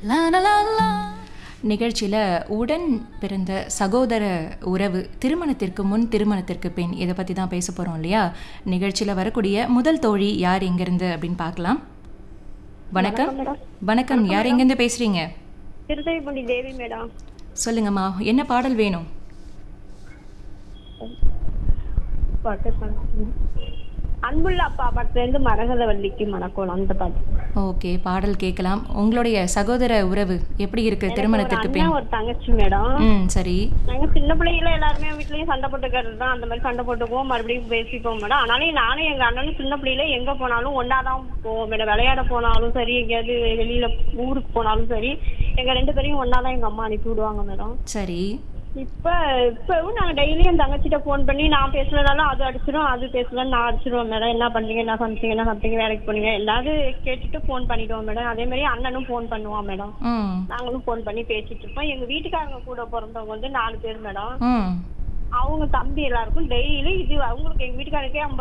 La la la la. நிகழ்ச்சியில் உடன் பிறந்த சகோதர உறவு திருமணத்திற்கு முன் திருமணத்திற்கு பின் இதை பற்றி தான் பேச போகிறோம் இல்லையா நிகழ்ச்சியில் வரக்கூடிய முதல் தோழி யார் எங்கேருந்து அப்படின்னு பார்க்கலாம் வணக்கம் வணக்கம் யார் எங்கேருந்து பேசுகிறீங்க திருத்துறைப்பூண்டி தேவி மேடம் சொல்லுங்கம்மா என்ன பாடல் வேணும் அன்புள்ள அப்பா படத்துலேருந்து மரகதவல்லிக்கு மணக்கோலம் அந்த பாட்டு ஓகே பாடல் கேட்கலாம் உங்களுடைய சகோதர உறவு எப்படி இருக்கு திருமணத்திற்கு அண்ணா பின் ஒரு தங்கச்சி மேடம் ம் சரி நாங்க சின்ன பிள்ளைகள எல்லாருமே வீட்லயும் சண்டை போட்டுக்கிறது தான் அந்த மாதிரி சண்டை போட்டுக்குவோம் மறுபடியும் பேசிப்போம் மேடம் ஆனாலும் நானும் எங்க அண்ணனும் சின்ன பிள்ளையில எங்க போனாலும் ஒன்னாதான் போவோம் மேடம் விளையாட போனாலும் சரி எங்கேயாவது வெளியில ஊருக்கு போனாலும் சரி எங்க ரெண்டு பேரையும் ஒன்னாதான் எங்க அம்மா அனுப்பி விடுவாங்க மேடம் சரி இப்ப இப்பவும் நாங்க டெய்லியும் என் தங்கச்சிட்ட ஃபோன் பண்ணி நான் பேசுனதாலும் அது அடிச்சிடும் அது பேசலாம் நான் அடிச்சிருவேன் மேடம் என்ன பண்றீங்க என்ன சமைச்சீங்க என்ன சாப்பிட்டீங்க வேலைக்கு போனீங்க எல்லாரும் கேட்டுட்டு ஃபோன் பண்ணிடுவோம் மேடம் அதே மாதிரி அண்ணனும் ஃபோன் பண்ணுவான் மேடம் ம் நாங்களும் ஃபோன் பண்ணி பேசிட்டு இருப்போம் எங்க வீட்டுக்காரங்க கூட பிறந்தவங்க வந்து நாலு பேர் மேடம் ம் அவங்க தம்பி எல்லாருக்கும் டெய்லி இது அவங்களுக்கு எங்க வீட்டுக்காரருக்கே ஐம்பது